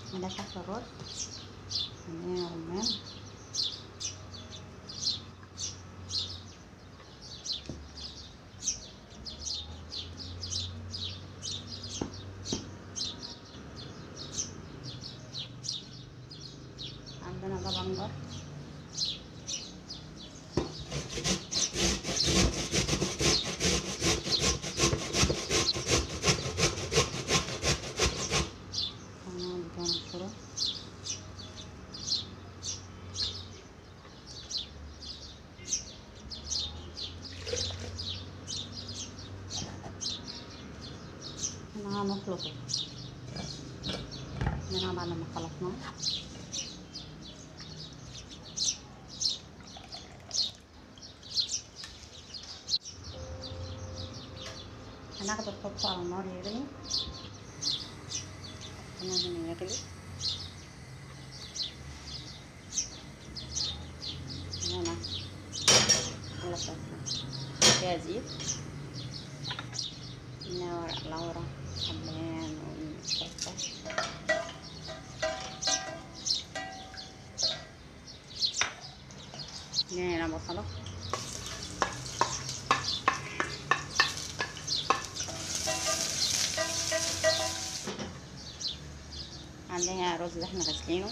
ملح في الرز عندنا رمان عندنا ده بنجر هنقعد كده نشره هنا هنخلطه هنا بعد ما خلطناه هناخده نحطه على النار يغلي حطيناه هنا يغلي هنا خلطة فيها زيت هنا ورق لورا حبهان وشطة هنا بصلة عندنا رز اللي احنا غاسلينه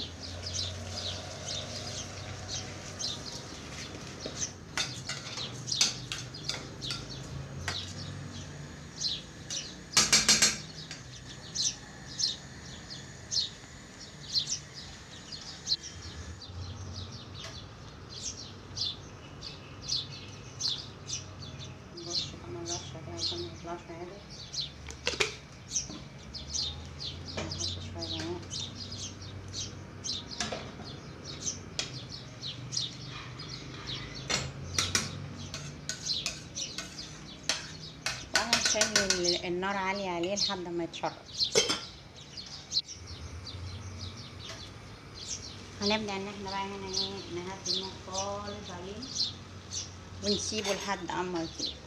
نرش كمان رشة كده عشان ميطلعش عادي نحط شوية بنات وانا هخلي النار عالية عليه لحد ما يتشرب هنبدأ ان احنا بقى هنا ايه نهدي النار خالص عليه ونسيبه لحد اما يطيب